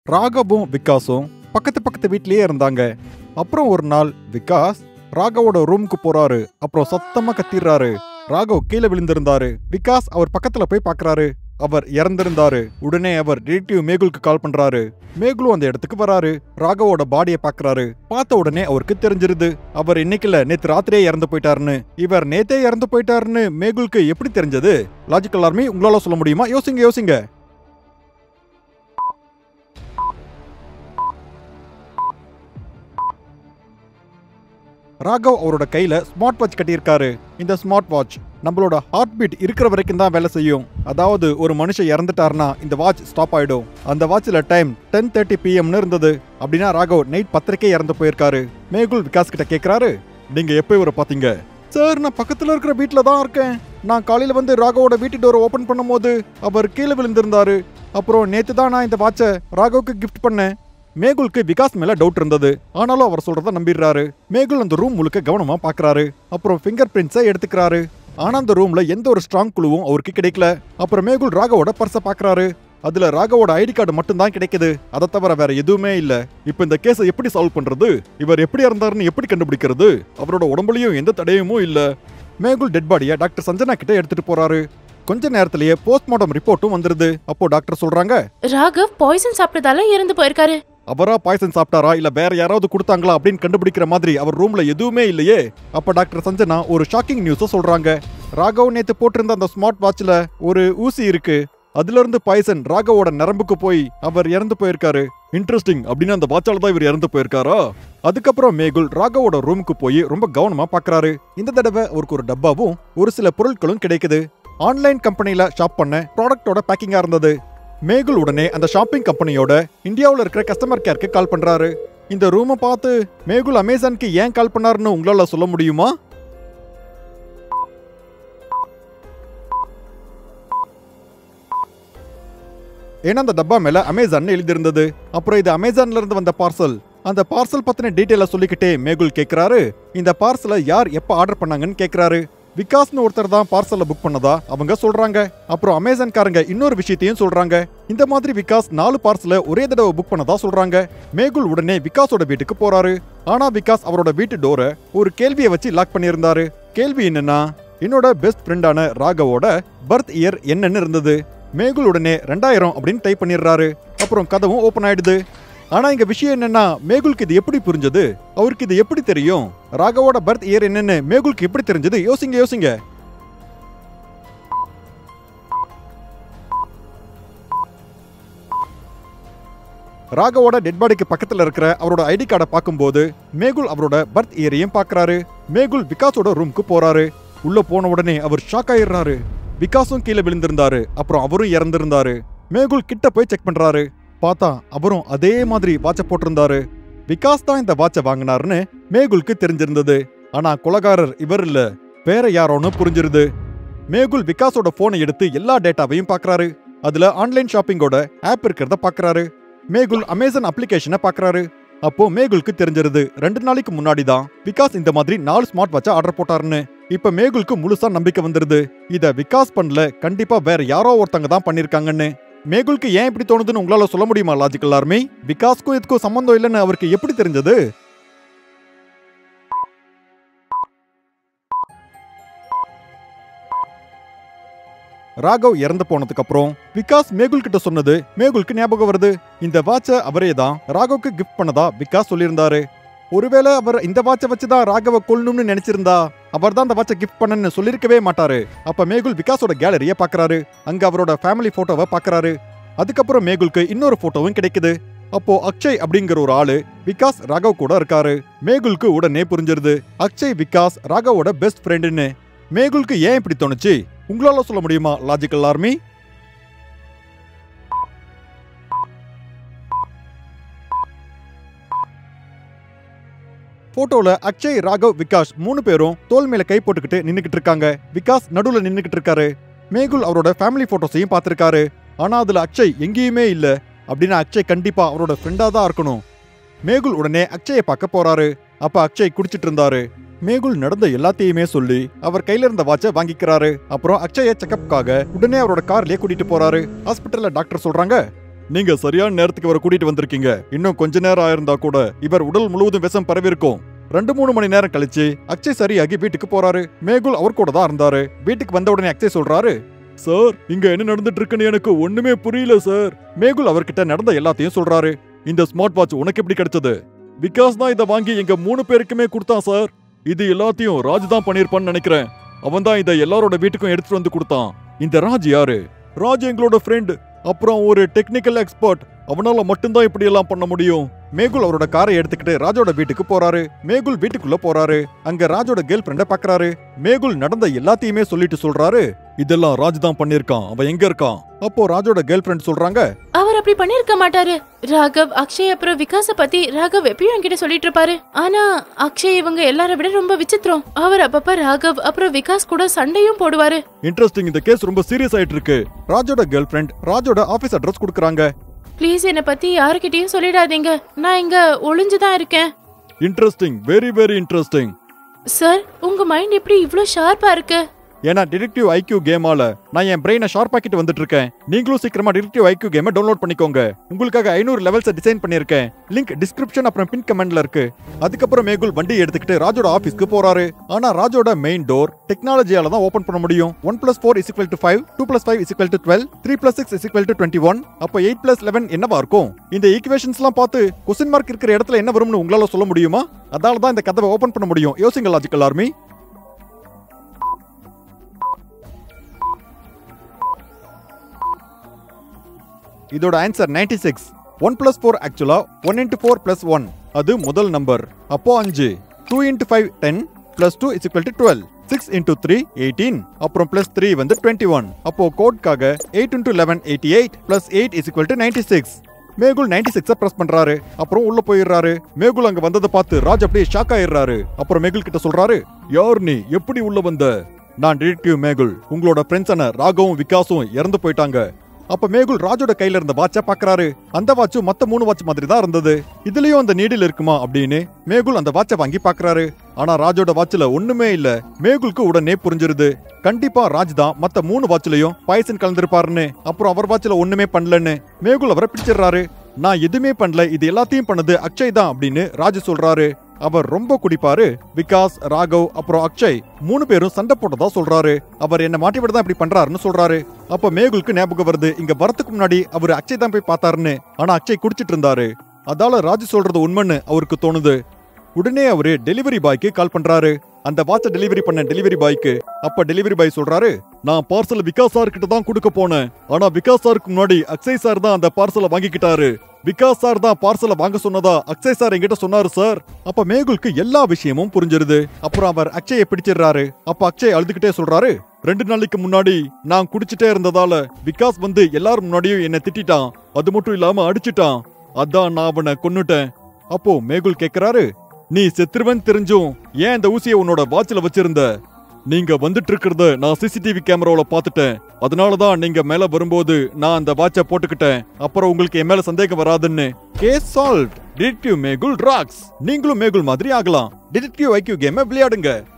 ராகவும் விகாஸும் பக்கத்து பக்கத்து வீட்லயே இருந்தாங்க அப்புறம் ஒரு நாள் விகாஸ் ராகவோட ரூமுக்கு போறாரு அப்புறம் சத்தமா கத்திடுறாரு ராகவ் கீழே விழுந்திருந்தாரு விகாஸ் அவர் பக்கத்துல போய் பார்க்கறாரு அவர் இறந்திருந்தாரு உடனே அவர் ரிலேட்டிவ் மேகுலுக்கு கால் பண்றாரு மேகுலும் அந்த இடத்துக்கு வராரு ராகவோட பாடியை பார்க்கறாரு பார்த்த உடனே அவருக்கு தெரிஞ்சிருது அவர் இன்னைக்குல நேத்து ராத்திரியே இறந்து போயிட்டாருன்னு இவர் நேத்தே இறந்து போயிட்டாருன்னு மேகுலுக்கு எப்படி தெரிஞ்சது லாஜிக்கல் ஆர்மி உங்களால சொல்ல முடியுமா யோசிங்க யோசிங்க ராகவ் அவரோட கையில ஸ்மார்ட் வாட்ச் கட்டியிருக்காரு இந்த ஸ்மார்ட் வாட்ச் நம்மளோட ஹார்ட் பீட் இருக்கிற வரைக்கும் தான் வேலை செய்யும் அதாவது ஒரு மனுஷன் இறந்துட்டாருன்னா இந்த வாட்ச் ஸ்டாப் ஆயிடும் அந்த வாட்ச்ல டைம் டென் தேர்ட்டி பிஎம்னு இருந்தது அப்படின்னா ராகவ் நைட் பத்திரிக்கே இறந்து போயிருக்காரு மேகுல் விகாஸ் கிட்ட கேக்குறாரு நீங்க எப்போ இவரை பாத்தீங்க சார் நான் பக்கத்துல இருக்கிற வீட்ல தான் இருக்கேன் நான் காலையில வந்து ராகவோட வீட்டு டோரை ஓபன் பண்ணும்போது அவர் கீழே விழுந்திருந்தாரு அப்புறம் நேத்து தான் நான் இந்த வாட்சை ராகவுக்கு கிஃப்ட் பண்ணேன் மேகுலுக்கு விகாஸ் மேல டவுட் இருந்தது ஆனாலும் அவர் சொல்றத நம்பிடுறாரு மேகுல் அந்த ரூம் முழுக்க கவனமா பாக்குறாரு அப்புறம் ஃபிங்கர் பிரிண்ட்ஸை எடுத்துக்கிறாரு ஆனா அந்த ரூம்ல எந்த ஒரு ஸ்ட்ராங் குழுவும் அவருக்கு கிடைக்கல அப்புறம் மேகுல் ராகவோட பர்ஸை பாக்குறாரு அதுல ராகவோட ஐடி கார்டு மட்டும்தான் கிடைக்குது அதை தவிர வேற எதுவுமே இல்ல இப்போ இந்த கேஸை எப்படி சால்வ் பண்றது இவர் எப்படி இறந்தாருன்னு எப்படி கண்டுபிடிக்கிறது அவரோட உடம்புலயும் எந்த தடயமும் இல்ல மேகுல் டெட் பாடியை டாக்டர் சஞ்சனா கிட்ட எடுத்துட்டு போறாரு கொஞ்ச நேரத்திலேயே போஸ்ட்மார்ட்டம் ரிப்போர்ட்டும் வந்துருது அப்போ டாக்டர் சொல்றாங்க ராகவ் பாய்சன் சாப்பிட்டதால இறந்து போயிருக்காரு அவரா பாய்சன் சாப்பிட்டாரா இல்ல வேற யாராவது கொடுத்தாங்களா அப்படின்னு கண்டுபிடிக்கிற மாதிரி அவர் ரூம்ல எதுவுமே இல்லையே அப்ப டாக்டர் சஞ்சனா ஒரு ஷாக்கிங் நியூஸ சொல்றாங்க ராகவ் நேத்து போட்டிருந்த அந்த ஸ்மார்ட் வாட்ச்ல ஒரு ஊசி இருக்கு அதுல இருந்து பாய்சன் ராகவோட நரம்புக்கு போய் அவர் இறந்து போயிருக்காரு இன்ட்ரெஸ்டிங் அப்படின்னு அந்த வாட்சால தான் இவர் இறந்து போயிருக்காரா அதுக்கப்புறம் மேகுல் ராகவோட ரூமுக்கு போய் ரொம்ப கவனமா பாக்குறாரு இந்த தடவை அவருக்கு ஒரு டப்பாவும் ஒரு சில பொருட்களும் கிடைக்குது ஆன்லைன் கம்பெனில ஷாப் பண்ண ப்ராடக்ட்டோட பேக்கிங்கா இருந்தது மேகுல் உடனே அந்த ஷாப்பிங் கம்பெனியோட இந்தியாவுல இருக்கிற கஸ்டமர் கேருக்கு கால் பண்றாரு இந்த ரூமை பார்த்து மேகுல் அமேசானுக்கு ஏன் கால் பண்ணாருன்னு உங்களால சொல்ல முடியுமா ஏன்னா அந்த டப்பா மேல அமேசான் எழுதியிருந்தது அப்புறம் இது அமேசான்ல இருந்து வந்த பார்சல் அந்த பார்சல் பத்தின டீட்டெயில சொல்லிக்கிட்டே மேகுல் கேக்குறாரு இந்த பார்சலை யார் எப்ப ஆர்டர் பண்ணாங்கன்னு கேக்குறாரு விகாஸ்னு ஒருத்தர் தான் பார்சலை புக் பண்ணதா அவங்க சொல்றாங்க அப்புறம் அமேசான்காரங்க இன்னொரு விஷயத்தையும் சொல்றாங்க இந்த மாதிரி விகாஸ் நாலு பார்சலை ஒரே தடவை புக் பண்ணதா சொல்றாங்க மேகுல் உடனே விகாஸோட வீட்டுக்கு போறாரு ஆனா விகாஸ் அவரோட வீட்டு டோரை ஒரு கேள்வியை வச்சு லாக் பண்ணியிருந்தாரு கேள்வி என்னன்னா என்னோட பெஸ்ட் ஃப்ரெண்டான ராகவோட பர்த் இயர் என்னன்னு இருந்தது மேகுல் உடனே ரெண்டாயிரம் அப்படின்னு டைப் பண்ணிடுறாரு அப்புறம் கதவும் ஓபன் ஆயிடுது ஆனா இங்க விஷயம் என்னன்னா மேகுலுக்கு இது எப்படி புரிஞ்சது அவருக்கு இது எப்படி தெரியும் ராகவோட பர்த் இயர் என்னன்னு மேகுலுக்கு எப்படி தெரிஞ்சது யோசிங்க யோசிங்க ராகவோட டெட் பாடிக்கு பக்கத்துல இருக்கிற அவரோட ஐடி கார்டை பார்க்கும்போது மேகுல் அவரோட பர்த் இயரையும் பார்க்கறாரு மேகுல் விகாஸோட ரூமுக்கு போறாரு உள்ள போன உடனே அவர் ஷாக் ஆயிடுறாரு விகாஸும் கீழே விழுந்திருந்தாரு அப்புறம் அவரும் இறந்திருந்தாரு மேகுல் கிட்ட போய் செக் பண்றாரு பார்த்தா அவரும் அதே மாதிரி வாட்சை போட்டிருந்தாரு விகாஸ் தான் இந்த வாட்சை வாங்கினாருன்னு மேகுலுக்கு தெரிஞ்சிருந்தது ஆனா கொலகாரர் இவர் இல்ல வேற யாரோன்னு புரிஞ்சிருது மேகுல் விகாஸோட போனை எடுத்து எல்லா டேட்டாவையும் பார்க்கறாரு அதுல ஆன்லைன் ஷாப்பிங்கோட ஆப் இருக்கிறத பார்க்கறாரு மேகுல் அமேசான் அப்ளிகேஷனை பார்க்கறாரு அப்போ மேகுலுக்கு தெரிஞ்சிருது ரெண்டு நாளைக்கு முன்னாடி தான் விகாஸ் இந்த மாதிரி நாலு ஸ்மார்ட் வாட்சை ஆர்டர் போட்டாருன்னு இப்ப மேகுலுக்கு முழுசா நம்பிக்கை வந்துருது இத விகாஸ் பண்ணல கண்டிப்பா வேற யாரோ ஒருத்தங்க தான் பண்ணிருக்காங்கன்னு மேகுலுக்கு ஏன் இப்படி தோணுதுன்னு உங்களால சொல்ல முடியுமா லாஜிக்கல் ஆர்மி விகாஸ்க்கும் இதுக்கும் சம்பந்தம் இல்லைன்னு அவருக்கு எப்படி தெரிஞ்சது ராகவ் இறந்து போனதுக்கு அப்புறம் விகாஸ் மேகுல் கிட்ட சொன்னது மேகுலுக்கு ஞாபகம் வருது இந்த வாட்சை அவரே தான் ராகவுக்கு கிஃப்ட் பண்ணதா விகாஸ் சொல்லியிருந்தாரு ஒருவேளை அவர் இந்த வாட்சை வச்சு தான் ராகவ கொல்லணும்னு நினைச்சிருந்தா அவர் தான் அந்த வாட்சை கிஃப்ட் பண்ணன்னு சொல்லியிருக்கவே மாட்டாரு அப்ப மேகுல் விகாஸோட கேலரியை பார்க்கறாரு அங்க அவரோட ஃபேமிலி போட்டோவை பார்க்கறாரு அதுக்கப்புறம் மேகுலுக்கு இன்னொரு போட்டோவும் கிடைக்குது அப்போ அக்ஷய் அப்படிங்கிற ஒரு ஆளு விகாஸ் ராகவ் கூட இருக்காரு மேகுலுக்கு உடனே புரிஞ்சிருது அக்ஷய் விகாஸ் ராகவோட பெஸ்ட் ஃப்ரெண்டுன்னு மேகுலுக்கு ஏன் இப்படி தோணுச்சு உங்களால சொல்ல முடியுமா லாஜிக்கல் ஆர்மி போட்டோல அக்ஷய் ராகவ் விகாஸ் மூணு பேரும் தோல் மேல கை போட்டுக்கிட்டு நின்னுக்கிட்டு இருக்காங்க விகாஸ் நடுவுல நின்னுக்கிட்டு இருக்காரு மேகுல் அவரோட ஃபேமிலி போட்டோஸையும் பார்த்திருக்காரு ஆனா அதுல அக்ஷய் எங்கேயுமே இல்ல அப்படின்னா அக்ஷய் கண்டிப்பா அவரோட ஃப்ரெண்டா தான் இருக்கணும் மேகுல் உடனே அக்ஷயை பார்க்க போறாரு அப்ப அக்ஷய் குடிச்சிட்டு இருந்தாரு மேகுல் நடந்த எல்லாத்தையுமே சொல்லி அவர் கையில இருந்த வாட்சை வாங்கிக்கிறாரு அப்புறம் அக்ஷய செக்கப்காக உடனே அவரோட கார்லயே கூட்டிட்டு போறாரு ஹாஸ்பிட்டல்ல டாக்டர் சொல்றாங்க நீங்க சரியான நேரத்துக்கு இவரை கூட்டிட்டு வந்திருக்கீங்க இன்னும் கொஞ்ச நேரம் ஆயிருந்தா கூட இவர் உடல் முழுவதும் விஷம் பரவிருக்கும் ரெண்டு மூணு மணி நேரம் கழிச்சு அக்ஷய் சரியாகி வீட்டுக்கு போறாரு மேகுல் அவர் கூட தான் இருந்தாரு வீட்டுக்கு வந்த உடனே அக்ஷய் சொல்றாரு சார் இங்க என்ன நடந்துட்டு இருக்குன்னு எனக்கு ஒண்ணுமே புரியல சார் மேகுல் அவர்கிட்ட நடந்த எல்லாத்தையும் சொல்றாரு இந்த ஸ்மார்ட் வாட்ச் உனக்கு எப்படி கிடைச்சது விகாஸ் தான் இதை வாங்கி எங்க மூணு பேருக்குமே கொடுத்தான் சார் இது எல்லாத்தையும் ராஜ் தான் பண்ணிருப்பான்னு நினைக்கிறேன் அவன் தான் இதை எல்லாரோட வீட்டுக்கும் எடுத்துட்டு வந்து கொடுத்தான் இந்த ராஜ் யாரு ராஜ் எங்களோட ஃப்ரெண்ட் அப்புறம் ஒரு டெக்னிக்கல் எக்ஸ்பர்ட் அவனால மட்டும்தான் இப்படி எல்லாம் பண்ண முடியும் மேகுல் அவரோட காரை எடுத்துக்கிட்டு ராஜோட வீட்டுக்கு போறாரு மேகுல் வீட்டுக்குள்ள போறாரு அங்க ராஜோட கேர்ள் ஃப்ரெண்ட பாக்குறாரு மேகுல் நடந்த எல்லாத்தையுமே சொல்லிட்டு சொல்றாரு இதெல்லாம் ராஜ் தான் பண்ணிருக்கான் அவன் எங்க இருக்கான் அப்போ ராஜோட கேர்ள் ஃப்ரெண்ட் சொல்றாங்க அவர் அப்படி பண்ணிருக்க மாட்டாரு ராகவ் அக்ஷய் அப்புறம் விகாஸ பத்தி ராகவ் எப்பயும் என்கிட்ட சொல்லிட்டு இருப்பாரு ஆனா அக்ஷய் இவங்க எல்லாரை விட ரொம்ப விசித்திரம் அவர் அப்பப்ப ராகவ் அப்புறம் விகாஸ் கூட சண்டையும் போடுவாரு இன்ட்ரெஸ்டிங் இந்த கேஸ் ரொம்ப சீரியஸ் ஆயிட்டு இருக்கு ராஜோட கேர்ள் ஃப்ரெண்ட் ராஜோட ஆபீஸ் அட்ரஸ் கொடுக்குறாங்க ப்ளீஸ் என்னை பத்தி யாருக்கிட்டயும் சொல்லிடாதீங்க நான் இங்க ஒளிஞ்சுதான் இருக்கேன் interesting very very interesting sir உங்க மைண்ட் எப்படி இவ்ளோ ஷார்ப்பா இருக்கு ஏன்னா டிடெக்டிவ் ஐக்யூ கேமால நான் என் பிரெயினை ஷார்ப் ஆக்கிட்டு வந்துட்டு இருக்கேன் நீங்களும் சீக்கிரமா டிடெக்டிவ் ஐக்யூ கேமை டவுன்லோட் பண்ணிக்கோங்க உங்களுக்காக ஐநூறு லெவல்ஸ் டிசைன் பண்ணியிருக்கேன் லிங்க் டிஸ்கிரிப்ஷன் அப்புறம் பின் கமெண்ட்ல இருக்கு அதுக்கப்புறம் மேகுல் வண்டி எடுத்துக்கிட்டு ராஜோட ஆபீஸ்க்கு போறாரு ஆனா ராஜோட மெயின் டோர் டெக்னாலஜியால தான் ஓபன் பண்ண முடியும் one plus four is to five two plus five is to twelve three plus six is to twenty one அப்போ எயிட் பிளஸ் லெவன் என்னவா இருக்கும் இந்த ஈக்குவேஷன்ஸ்லாம் பார்த்து கொஸ்டின் மார்க் இருக்கிற இடத்துல என்ன வரும்னு உங்களால சொல்ல முடியுமா அதால தான் இந்த கதவை ஓபன் பண்ண முடியும் யோசிங்க லாஜிக்கல் ஆர்மி இதோட answer 96 six one plus four actually one into four plus one அது முதல் நம்பர் அப்போ அஞ்சு two into five ten plus two is equal to twelve six into three eighteen அப்புறம் பிளஸ் த்ரீ வந்து டுவெண்ட்டி ஒன் அப்போ கோட்காக eight into eleven eighty eight plus eight is equal to ninety six Mehul ninety சிக்ஸை press பண்றாரு அப்புறம் உள்ள போயிடுறாரு மேகுல் அங்க வந்ததை பார்த்து ராஜ் அப்படியே ஷாக் ஆயிடுறாரு அப்புறம் மேகுல் கிட்ட சொல்றாரு யார் நீ எப்படி உள்ள வந்த நான் டிடெக்டிவ் மேகுல் உங்களோட ஃப்ரெண்ட்ஸான ராகவும் விகாஸும் இறந்து போயிட்டாங்க அப்ப மேகுல் ராஜோட கையில இருந்த வாட்ச பாக்குறாரு அந்த வாட்ச் மத்த மூணு வாட்ச் மாதிரி தான் இருந்தது இதுலயும் அந்த நீடில் இருக்குமா அப்படின்னு மேகுல் அந்த வாட்ச வாங்கி பாக்குறாரு ஆனா ராஜோட வாட்ச்ல ஒண்ணுமே இல்ல மேகுலுக்கு உடனே புரிஞ்சிருது கண்டிப்பா ராஜ் தான் மத்த மூணு வாட்ச்லயும் பாய்சன் கலந்திருப்பாருன்னு அப்புறம் அவர் வாட்ச்ல ஒண்ணுமே பண்ணலன்னு மேகுல் அவரை பிடிச்சிடுறாரு நான் எதுவுமே பண்ணல இது எல்லாத்தையும் பண்ணது அக்ஷய் தான் அப்படின்னு ராஜ் சொல்றாரு அவர் ரொம்ப குடிப்பாரு விகாஸ் ராகவ் அப்புறம் அக்ஷய் மூணு பேரும் சண்டை போட்டதா சொல்றாரு அவர் என்ன மாட்டி விட தான் இப்படி பண்றாருன்னு சொல்றாரு அப்ப மேகுலுக்கு ஞாபகம் வருது இங்க வரதுக்கு முன்னாடி அவர் அக்ஷய் தான் போய் பார்த்தாருன்னு ஆனா அக்ஷய் குடிச்சிட்டு இருந்தாரு அதால ராஜு சொல்றது உண்மைன்னு அவருக்கு தோணுது உடனே அவரு டெலிவரி பாய்க்கு கால் பண்றாரு அந்த வாட்ச டெலிவரி பண்ண டெலிவரி பாய்க்கு அப்ப டெலிவரி பாய் சொல்றாரு நான் பார்சல் விகாஸ் சார் கிட்ட தான் கொடுக்க போனேன் ஆனா விகாஸ் சாருக்கு முன்னாடி அக்ஷய் சார் தான் அந்த பார்சலை வாங்கிக்கிட்டாரு விகாஸ் சார் தான் பார்சலை வாங்க சொன்னதா அக்ஷய் சார் என்கிட்ட சொன்னாரு சார் அப்ப மேகுலுக்கு எல்லா விஷயமும் புரிஞ்சிருது அப்புறம் அவர் அக்ஷயை பிடிச்சிடுறாரு அப்ப அக்ஷய் அழுதுகிட்டே சொல்றாரு ரெண்டு நாளைக்கு முன்னாடி நான் குடிச்சிட்டே இருந்ததால விகாஸ் வந்து எல்லாரும் முன்னாடியும் என்ன திட்டிட்டான் அது மட்டும் இல்லாம அடிச்சிட்டான் அதான் நான் அவனை கொன்னுட்டேன் அப்போ மேகுல் கேக்குறாரு நீ செத்துருவன் தெரிஞ்சும் ஏன் இந்த ஊசியை உன்னோட வாட்ச்ல வச்சிருந்த நீங்க வந்துட்டு இருக்கிறத நான் சிசிடிவி கேமராவுல பார்த்துட்டேன் அதனால தான் நீங்க மேல வரும்போது நான் அந்த வாட்சை போட்டுக்கிட்டேன் அப்புறம் உங்களுக்கு என் மேல சந்தேகம் வராதுன்னு case solve detective Mehul rocks நீங்களும் மேகுல் மாதிரி ஆகலாம் டிடெக்டிவ் ஐக்யூ கேமை விளையாடுங்க